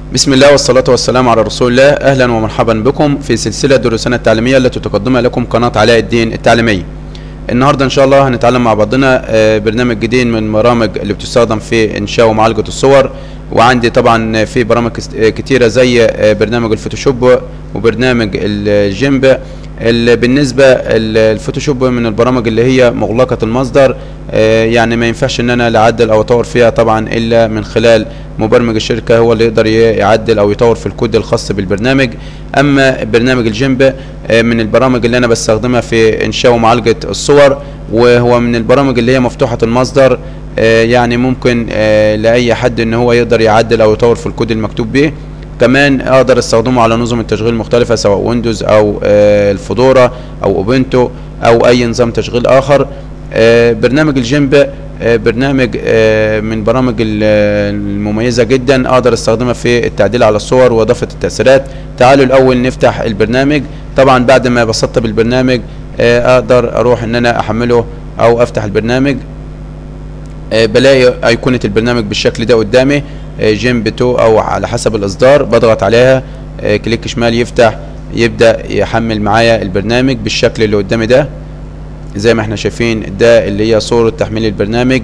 بسم الله والصلاة والسلام على رسول الله أهلا ومرحبا بكم في سلسلة دروسنا التعليمية التي تقدمها لكم قناة علاء الدين التعليمية النهاردة إن شاء الله هنتعلم مع بعضنا آه، برنامج جديد من البرامج اللي بتستخدم في إنشاء ومعالجة الصور وعندي طبعا في برامج كس- آه، كتيرة زي آه، برنامج الفوتوشوب وبرنامج الجيمب ال- بالنسبة ال- الفوتوشوب من البرامج اللي هي مغلقة المصدر آه، يعني ما ينفعش ان انا لا اعدل او اطور فيها طبعا الا من خلال مبرمج الشركة هو اللي يقدر ي- يعدل او يطور في الكود الخاص بالبرنامج اما برنامج الجيمب آه، من البرامج اللي انا بستخدمها في انشاء ومعالجة الصور وهو من البرامج اللي هي مفتوحة المصدر آه، يعني ممكن آه، لاي حد ان هو يقدر يعدل او يطور في الكود المكتوب به كمان اقدر استخدمه على نظم التشغيل المختلفة سواء ويندوز او آه، الفودورا او اوبنتو او اي نظام تشغيل اخر آه، برنامج الجيمب آه، برنامج آه، من برامج ال- المميزة جدا اقدر استخدمها في التعديل على الصور واضافة التأثيرات تعالوا الاول نفتح البرنامج طبعا بعد ما بسطت بالبرنامج آه، اقدر اروح ان انا احمله او افتح البرنامج آه، بلاقي ايقونة البرنامج بالشكل ده قدامي آه، جيمب 2 او على حسب الاصدار بضغط عليها آه، كليك شمال يفتح يبدأ يحمل معايا البرنامج بالشكل اللي قدامي ده زي ما احنا شايفين ده اللي هي صورة تحميل البرنامج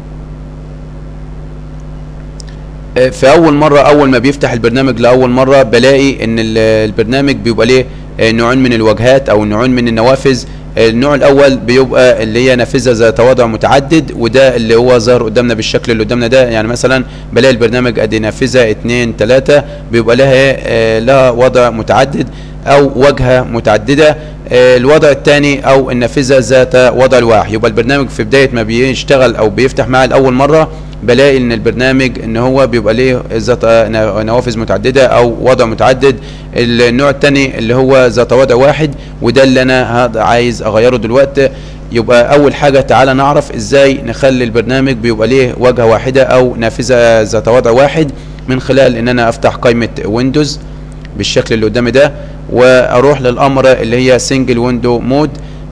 آه، في اول مرة اول ما بيفتح البرنامج لاول مرة بلاقي ان ال- البرنامج بيبقى ليه آه، نوعين من الواجهات او نوعين من النوافذ آه، النوع الاول بيبقى اللي هي نافذه ذات وضع متعدد وده اللي هو ظاهر قدامنا بالشكل اللي قدامنا ده يعني مثلا بلاقي البرنامج ادي نافذه اتنين تلاته بيبقى لها آه، لها وضع متعدد او واجهه متعدده آه، الوضع الثاني او النافذه ذات وضع الواحد يبقى البرنامج في بدايه ما بيشتغل او بيفتح معايا لاول مره بلاقي ان البرنامج ان هو بيبقى ليه ذات نوافذ متعدده او وضع متعدد النوع الثاني اللي هو ذات وضع واحد وده اللي انا هاد- عايز اغيره دلوقتي يبقى اول حاجه تعالى نعرف ازاي نخلي البرنامج بيبقى ليه واجهه واحده او نافذه ذات وضع واحد من خلال ان انا افتح قائمه ويندوز بالشكل اللي قدامي ده واروح للامر اللي هي سنجل ويندو مود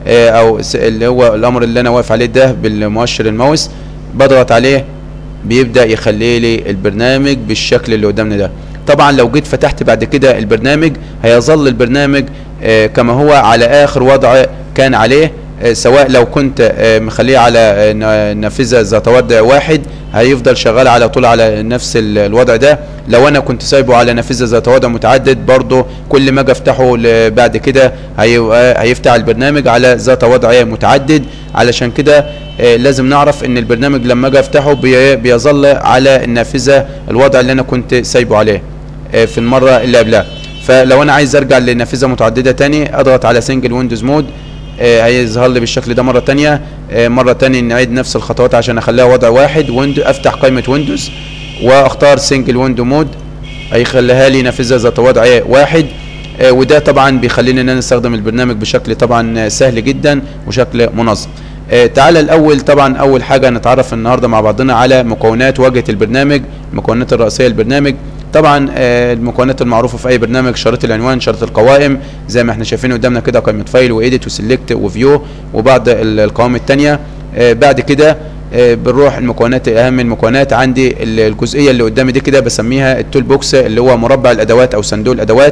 او س- اللي هو الامر اللي انا واقف عليه ده بالمؤشر الماوس بضغط عليه بيبدا يخلي لي البرنامج بالشكل اللي قدامنا ده طبعا لو جيت فتحت بعد كده البرنامج هيظل البرنامج آه، كما هو على اخر وضع كان عليه آه، سواء لو كنت آه، مخليه على آه، ن- نافذه ذات وضع واحد هيفضل شغال على طول على نفس ال- الوضع ده لو انا كنت سايبه على نافذه ذات وضع متعدد برضه كل ما اجي افتحه ل- بعد كده هيبقى- هيفتح البرنامج على ذات وضع متعدد علشان كده آه، لازم نعرف ان البرنامج لما اجي افتحه بي- بيظل على النافذه الوضع اللي انا كنت سايبه عليه آه، في المره اللي قبلها فلو انا عايز ارجع لنافذه متعدده تاني اضغط على سنجل ويندوز مود آه، هيظهر لي بالشكل ده مره تانية آه، مره تانية نعيد نفس الخطوات عشان اخليها وضع واحد ويندو افتح قائمه ويندوز واختار سنجل ويندو مود هيخليها لي نافذه ذات وضع واحد آه، وده طبعا بيخليني ان انا استخدم البرنامج بشكل طبعا آه، سهل جدا وشكل منظم آه، تعالى الاول طبعا اول حاجه نتعرف النهارده مع بعضنا على مكونات واجهه البرنامج المكونات الرئيسيه للبرنامج طبعا آه، المكونات المعروفه في اي برنامج شريط العنوان شريط القوائم زي ما احنا شايفين قدامنا كده قائمه فايل وايديت وسيلكت وفيو وبعض ال- القوائم الثانيه بعد كده آه، بنروح المكونات اهم المكونات عندي ال- الجزئيه اللي قدامي دي كده بسميها التول بوكس اللي هو مربع الادوات او صندوق الادوات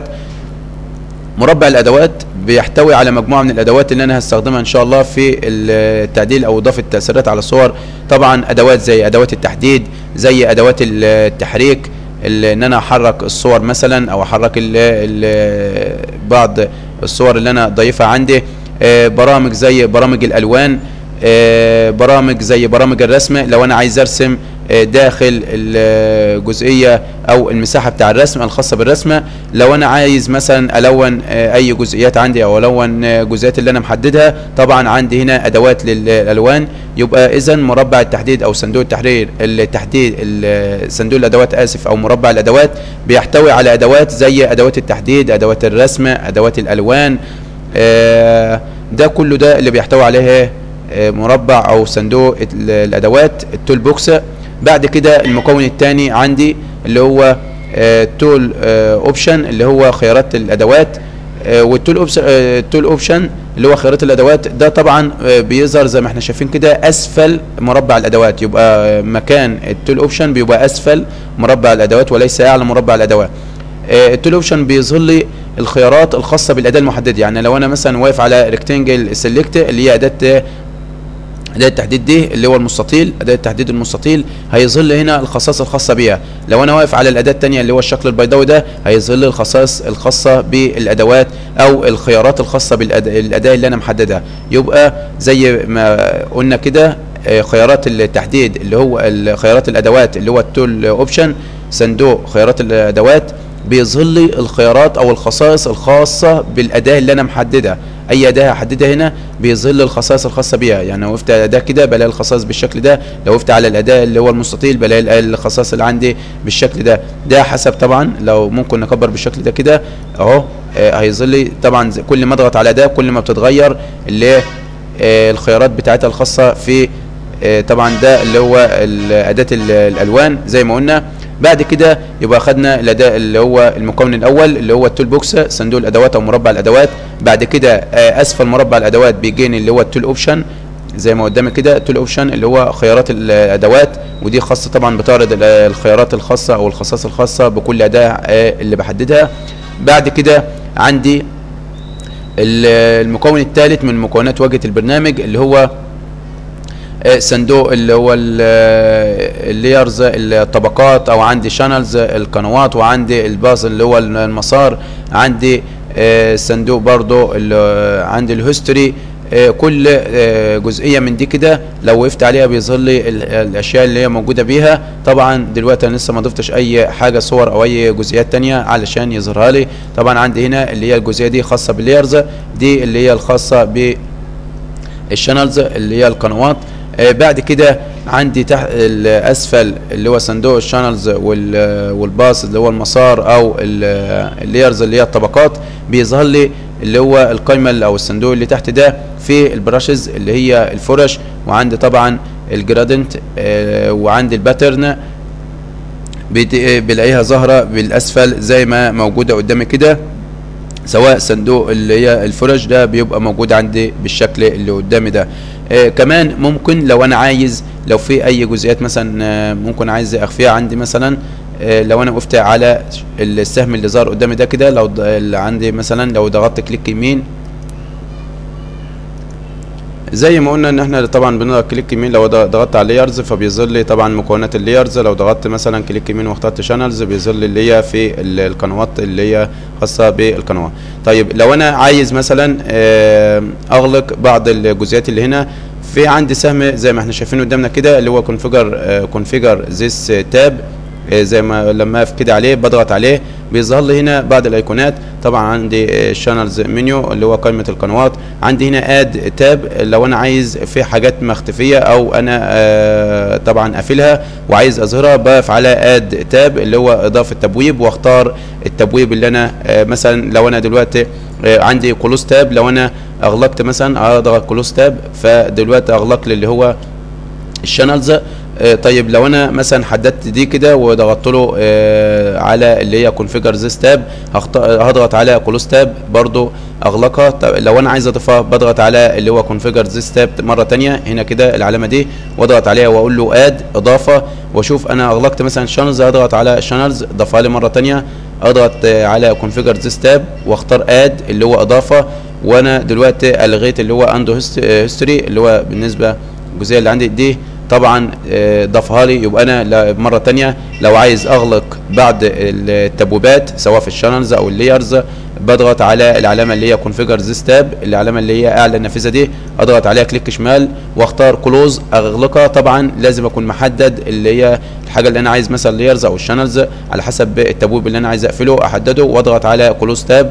مربع الادوات بيحتوي على مجموعه من الادوات اللي انا هستخدمها ان شاء الله في التعديل او اضافه التاثيرات على الصور طبعا ادوات زي ادوات التحديد زي ادوات التحريك ال- ان انا احرك الصور مثلا او احرك ال ال بعض الصور اللي انا ضايفها عندي آه، برامج زي برامج الالوان آه، برامج زي برامج الرسم لو انا عايز ارسم آه، داخل الجزئيه او المساحه بتاع الرسم الخاصه بالرسمه لو انا عايز مثلا الون آه، اي جزئيات عندي او الون آه، جزئيات اللي انا محددها طبعا عندي هنا ادوات للالوان يبقى اذا مربع التحديد او صندوق التحرير التحديد ال- صندوق الادوات اسف او مربع الادوات بيحتوي على ادوات زي ادوات التحديد ادوات الرسم ادوات الالوان آه، ده كله ده اللي بيحتوي عليه آه، مربع او صندوق ال- الادوات التول بوكس بعد كده المكون الثاني عندي اللي هو تول اوبشن اللي هو خيارات الادوات آه، والتول اوبشن آه، التول اوبشن اللي هو خيارات الادوات ده طبعا آه، بيظهر زي ما احنا شايفين كده اسفل مربع الادوات يبقى آه، مكان التول اوبشن بيبقى اسفل مربع الادوات وليس اعلى مربع الادوات آه، التول اوبشن بيظهر لي الخيارات الخاصه بالاداه المحدده يعني لو انا مثلا واقف على ريكتنجل سيلكت اللي هي اداه اداه التحديد دي اللي هو المستطيل اداه التحديد المستطيل هيظهر لي هنا الخصائص الخاصه بيها لو انا واقف على الاداه الثانيه اللي هو الشكل البيضاوي ده هيظهر لي الخصائص الخاصه بالادوات او الخيارات الخاصه بالاداه اللي انا محددها يبقى زي ما قلنا كده آه، خيارات التحديد اللي هو ال- خيارات الادوات اللي هو التول اوبشن صندوق خيارات الادوات بيظهر لي الخيارات او الخصائص الخاصه بالاداه اللي انا محددها اي اداه هحددها هنا بيظهر لي الخصائص الخاصه بيها يعني لو وقفت على الاداه كده بلاقي الخصائص بالشكل ده لو وقفت على الاداه اللي هو المستطيل بلاقي ال- الخصائص اللي عندي بالشكل ده ده حسب طبعا لو ممكن نكبر بالشكل ده كده اهو آه، هيظهر لي طبعا زي- كل ما اضغط على اداه كل ما بتتغير اللي هي آه، الخيارات بتاعتها الخاصه في آه، طبعا ده اللي هو ال- اداه ال- الالوان زي ما قلنا بعد كده يبقى خدنا الاداء اللي هو المكون الاول اللي هو التول بوكس صندوق الادوات او مربع الادوات بعد كده آه، اسفل مربع الادوات بيجيني اللي هو التول اوبشن زي ما قدامي كده التول اوبشن اللي هو خيارات الادوات ودي خاصه طبعا بتعرض ال- الخيارات الخاصه او الخصائص الخاصه بكل اداه آه، اللي بحددها بعد كده عندي ال- المكون الثالث من مكونات واجهه البرنامج اللي هو آه، صندوق اللي هو اللايرز الطبقات او عندي شانلز القنوات وعندي الباص اللي هو المسار عندي آه، صندوق برضو اللي عندي الهيستوري آه، كل آه، جزئيه من دي كده لو وقفت عليها بيظهر لي ال- الاشياء اللي هي موجوده بيها طبعا دلوقتي انا لسه ما ضفتش اي حاجه صور او اي جزئيات تانية علشان يظهرها لي طبعا عندي هنا اللي هي الجزئيه دي خاصه باللايرز دي اللي هي الخاصه ب الشانلز اللي هي القنوات آه بعد كده عندي تحت الاسفل اللي هو صندوق الشانلز وال- والباص اللي هو المسار او ال- اللايرز اللي هي الطبقات بيظهر لي اللي هو القائمه او الصندوق اللي تحت ده في البراشز اللي هي الفرش وعندي طبعا الجرادنت آه وعندي الباترن بت- بلاقيها ظاهره بالاسفل زي ما موجوده قدامي كده سواء صندوق اللي هي الفرش ده بيبقى موجود عندي بالشكل اللي قدامي ده آه كمان ممكن لو انا عايز لو في اي جزئيات مثلا آه ممكن عايز اخفيها عندي مثلا آه لو انا وقفت على السهم اللي ظهر قدامي ده كده لو ض- اللي عندي مثلا لو ضغطت كليك يمين زي ما قلنا ان احنا طبعا بنضغط كليك يمين لو ض- ضغطت على لايرز فبيظهر لي طبعا مكونات اللايرز لو ضغطت مثلا كليك يمين واخترت شانلز بيظهر لي اللي هي في ال- القنوات اللي هي خاصه بالقنوات طيب لو انا عايز مثلا آه، اغلق بعض الجزئيات اللي هنا في عندي سهم زي ما احنا شايفين قدامنا كده اللي هو كونفيجر كونفيجر ذيس تاب زي ما لما اقف كده عليه بضغط عليه بيظهر لي هنا بعض الايقونات طبعا عندي الشانلز منيو اللي هو قائمه القنوات عندي هنا اد تاب لو انا عايز في حاجات مختفيه او انا آه، طبعا قافلها وعايز اظهرها بقف على اد تاب اللي هو اضافه تبويب واختار التبويب اللي انا آه، مثلا لو انا دلوقتي آه، عندي كلوز تاب لو انا اغلقت مثلا اضغط كلوز تاب فدلوقتي اغلق لي اللي هو الشانلز آه، طيب لو انا مثلا حددت دي كده وضغطت له آه، على اللي هي كونفيجر ذيس تاب هضغط على كلوز تاب برضو اغلقها طب لو انا عايز اضيفها بضغط على اللي هو كونفيجر ذيس تاب مره تانية هنا كده العلامه دي واضغط عليها واقول له اد اضافه واشوف انا اغلقت مثلا شانلز اضغط على الشانلز ضافها لي مره تانية اضغط آه، على كونفيجر ذيس تاب واختار اد اللي هو اضافه وانا دلوقتي الغيت اللي هو اندو هيستوري اللي هو بالنسبه الجزئيه اللي عندي دي طبعا آه، ضافها لي يبقى انا ل- مره تانية لو عايز اغلق بعض التبويبات سواء في الشانلز او اللايرز بضغط على العلامه اللي هي كونفيجر ذيس تاب العلامه اللي هي اعلى النافذه دي اضغط عليها كليك شمال واختار كلوز اغلقها طبعا لازم اكون محدد اللي هي الحاجه اللي انا عايز مثلا اللايرز او الشانلز على حسب التبويب اللي انا عايز اقفله احدده واضغط على كلوز تاب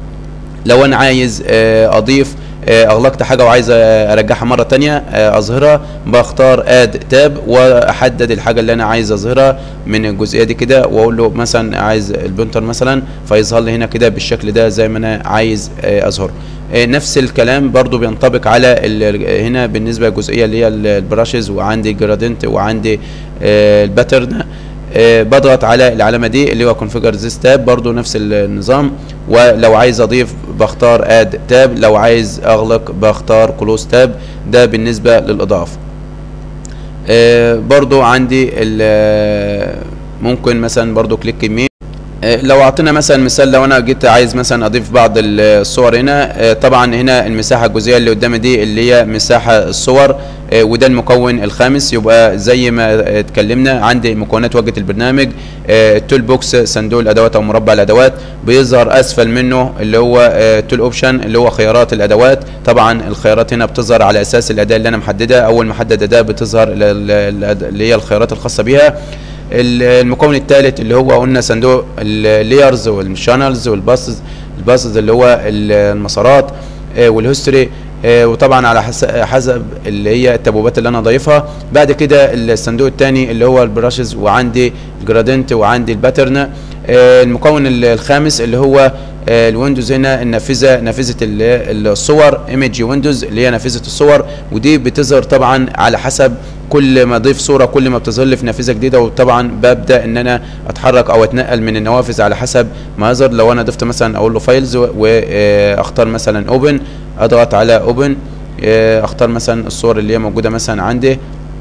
لو انا عايز آه، اضيف آه، اغلقت حاجه وعايز آه، ارجعها مره تانية آه، اظهرها بختار اد تاب واحدد الحاجه اللي انا عايز اظهرها من الجزئيه دي كده واقول له مثلا عايز البنتر مثلا فيظهر لي هنا كده بالشكل ده زي ما انا عايز آه، اظهره آه، نفس الكلام برضو بينطبق على ال- هنا بالنسبه للجزئيه اللي هي ال- البراشز وعندي جرادنت وعندي آه، الباترن آه، بضغط على العلامه دي اللي هو كونفيجر ذيس تاب برضو نفس النظام ولو عايز اضيف بختار اد تاب لو عايز اغلق بختار كلوز تاب ده بالنسبه للاضافه آه، برضو عندي ال- ممكن مثلا برضو كليك يمين آه، لو اعطينا مثلا مثال لو انا جيت عايز مثلا اضيف بعض ال- الصور هنا آه، طبعا هنا المساحه الجزئيه اللي قدامي دي اللي هي مساحه الصور آه، وده المكون الخامس يبقى زي ما اتكلمنا عندي مكونات واجهه البرنامج آه، التول بوكس صندوق الادوات او مربع الادوات بيظهر اسفل منه اللي هو آه، تول اوبشن اللي هو خيارات الادوات طبعا الخيارات هنا بتظهر على اساس الاداه اللي انا محددها اول ما احدد اداه بتظهر ال- ال- ال- اللي هي الخيارات الخاصه بيها ال- المكون الثالث اللي هو قلنا صندوق الليرز والشانلز والباسز الباسز اللي هو ال- المسارات آه، والهيستوري آه، وطبعا على حس- حسب اللي هي التبويبات اللي انا ضايفها بعد كده الصندوق الثاني اللي هو البراشز وعندي الجرادنت وعندي الباترن آه، المكون ال- الخامس اللي هو آه، الويندوز هنا النافذه نافذه ال- الصور ايمج ويندوز اللي هي نافذه الصور ودي بتظهر طبعا على حسب كل ما اضيف صوره كل ما بتظهر لي في نافذه جديده وطبعا ببدا ان انا اتحرك او اتنقل من النوافذ على حسب ما يظهر لو انا ضفت مثلا اقول له فايلز واختار مثلا اوبن اضغط على اوبن اختار مثلا الصور اللي هي موجوده مثلا عندي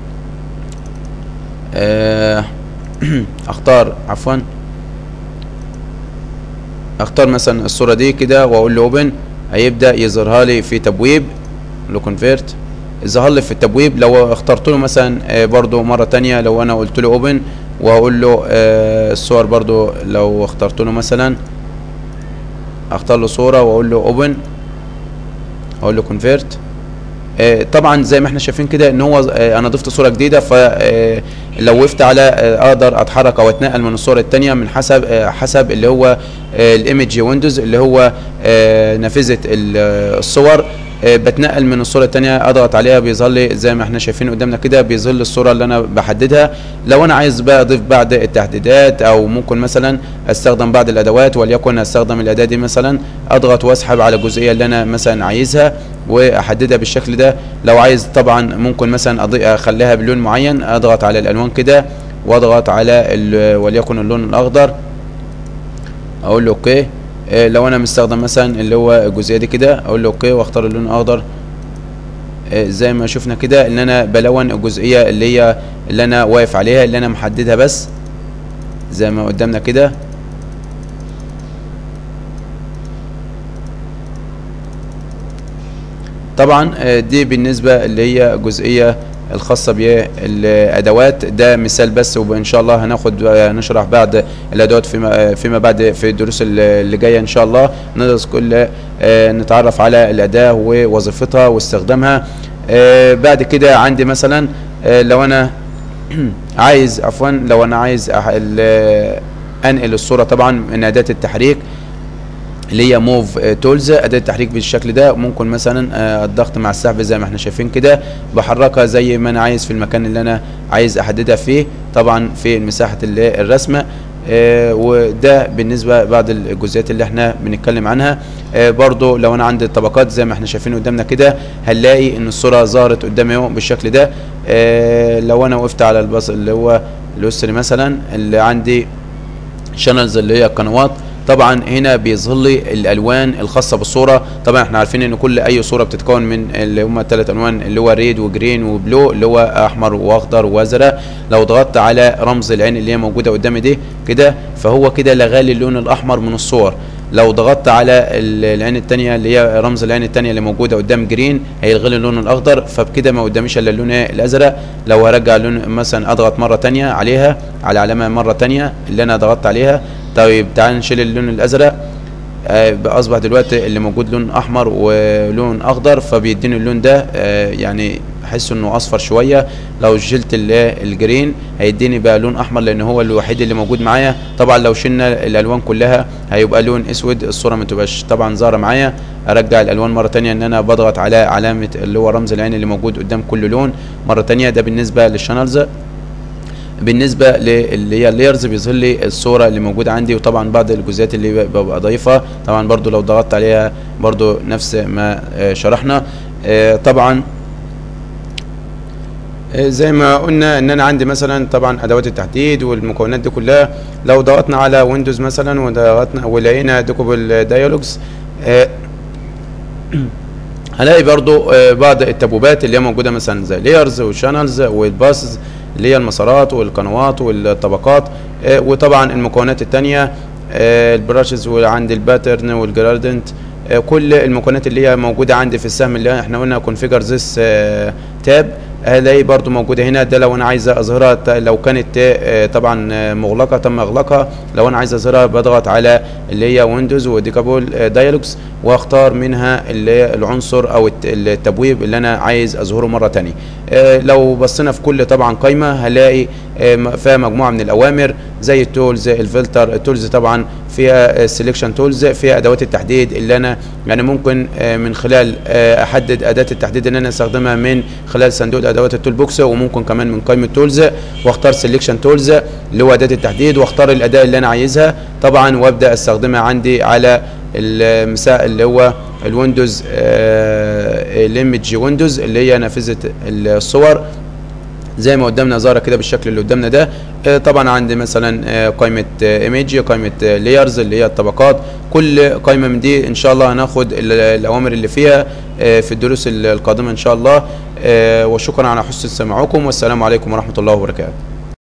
آه، اختار عفوا اختار مثلا الصوره دي كده واقول له اوبن هيبدا يظهرها لي في تبويب لو كونفيرت ظهر لي في التبويب لو اخترت له مثلا آه، برضو مره تانية لو انا قلت له اوبن وهقول له آه، الصور برضو لو اخترت له مثلا اختار له صوره واقول له اوبن اقول له كونفيرت آه، طبعا زي ما احنا شايفين كده ان هو آه، انا ضفت صوره جديده فلو وقفت على آه، اقدر اتحرك او اتنقل من الصوره الثانيه من حسب آه، حسب اللي هو الايمج ويندوز اللي هو آه، نافذه ال- آه، الصور آه، بتنقل من الصوره الثانيه اضغط عليها بيظهر لي زي ما احنا شايفين قدامنا كده بيظهر لي الصوره اللي انا بحددها لو انا عايز بقى اضيف بعض التحديدات او ممكن مثلا استخدم بعض الادوات وليكن استخدم الاداه دي مثلا اضغط واسحب على الجزئيه اللي انا مثلا عايزها واحددها بالشكل ده لو عايز طبعا ممكن مثلا أضي- اخليها بلون معين اضغط على الالوان كده واضغط على ال- وليكن اللون الاخضر اقول له اوكي إيه لو انا مستخدم مثلا اللي هو الجزئيه دي كده اقول له اوكي واختار اللون الاخضر إيه زي ما شفنا كده ان انا بلون الجزئيه اللي هي اللي انا واقف عليها اللي انا محددها بس زي ما قدامنا كده طبعا آه، دي بالنسبة اللي هي جزئية الخاصة بالأدوات ده مثال بس وإن شاء الله هناخد آه، نشرح بعد الأدوات فيما آه، فيما بعد في الدروس اللي اللي جاية إن شاء الله ندرس كل آه، نتعرف على الأداة ووظيفتها واستخدامها آه، بعد كده عندي مثلا آه، لو أنا عايز عفوا لو أنا عايز أح- ال- أنقل الصورة طبعا من أداة التحريك اللي هي موف تولز اداه التحريك بالشكل ده ممكن مثلا آه، الضغط مع السحب زي ما احنا شايفين كده بحركها زي ما انا عايز في المكان اللي انا عايز احددها فيه طبعا في مساحه اللي الرسمه آه، وده بالنسبه بعض الجزئيات اللي احنا بنتكلم عنها آه، برضو لو انا عندي الطبقات زي ما احنا شايفين قدامنا كده هنلاقي ان الصوره ظهرت قدامي اهو بالشكل ده آه، لو انا وقفت على البص اللي هو اليسري مثلا اللي عندي شانلز اللي هي القنوات طبعا هنا بيظهر لي الالوان الخاصه بالصوره طبعا احنا عارفين ان كل اي صوره بتتكون من اللي هم الثلاث الوان اللي هو ريد وجرين وبلو اللي هو احمر واخضر وازرق لو ضغطت على رمز العين اللي هي موجوده قدامي دي كده فهو كده لغالي اللون الاحمر من الصور لو ضغطت على ال- العين الثانيه اللي هي رمز العين الثانيه اللي موجوده قدام جرين هيلغي لي اللون الاخضر فبكده ما قداميش الا اللون إيه؟ الازرق لو هرجع اللون مثلا اضغط مره ثانيه عليها على علامه مره ثانيه اللي انا ضغطت عليها طيب تعال نشيل اللون الازرق آه، اصبح دلوقتي اللي موجود لون احمر ولون اخضر فبيديني اللون ده آه، يعني احس انه اصفر شويه لو شلت ال- الجرين هيديني بقى لون احمر لان هو الوحيد اللي موجود معايا طبعا لو شلنا الالوان كلها هيبقى لون اسود الصوره ما تبقاش طبعا ظاهره معايا ارجع الالوان مره تانية ان انا بضغط على علامه اللي هو رمز العين اللي موجود قدام كل لون مره تانية ده بالنسبه للشانلز بالنسبه للي هي اللايرز بيظهر لي الصوره اللي موجوده عندي وطبعا بعض الجزئيات اللي ببقى ضايفها طبعا برضو لو ضغطت عليها برضو نفس ما آه، شرحنا آه، طبعا آه، زي ما قلنا ان انا عندي مثلا طبعا ادوات التحديد والمكونات دي كلها لو ضغطنا على ويندوز مثلا وضغطنا ولقينا دوكوبل دايلوجز هلاقي برضو آه، بعض التبويبات اللي هي موجوده مثلا زي لايرز والشانلز والباسز اللي هي المسارات والقنوات والطبقات آه، وطبعا المكونات التانية آه، البراشز وعندي الباترن والجرادنت آه، كل المكونات اللي هي موجوده عندي في السهم اللي احنا قلنا كونفيجر ذس تاب هلاقي برضو موجودة هنا ده لو انا عايز اظهرها ت- لو كانت آه، طبعا آه، مغلقة تم اغلاقها لو انا عايز اظهرها بضغط على اللي هي ويندوز وديكابول دايلوجز واختار منها اللي هي العنصر او الت- التبويب اللي انا عايز اظهره مرة تانية آه، لو بصينا في كل طبعا قائمة هلاقي آه، م- فيها مجموعة من الاوامر زي التولز الفلتر التولز طبعا فيها السلكشن تولز فيها ادوات التحديد اللي انا يعني ممكن آه، من خلال آه، احدد اداه التحديد اللي انا استخدمها من خلال صندوق ادوات التول بوكس وممكن كمان من قائمه تولز واختار سلكشن تولز اللي هو اداه التحديد واختار الاداه اللي انا عايزها طبعا وابدا استخدمها عندي على المساء اللي هو الويندوز الايمج ويندوز اللي هي نافذه الصور زي ما قدامنا ظاهره كده بالشكل اللي قدامنا ده آه، طبعا عندي مثلا آه، قائمه ايميج قائمه لايرز اللي هي الطبقات كل قائمه من دي ان شاء الله هناخد ال- الاوامر اللي فيها آه، في الدروس ال- القادمه ان شاء الله آه، وشكرا على حسن سماعكم والسلام عليكم ورحمه الله وبركاته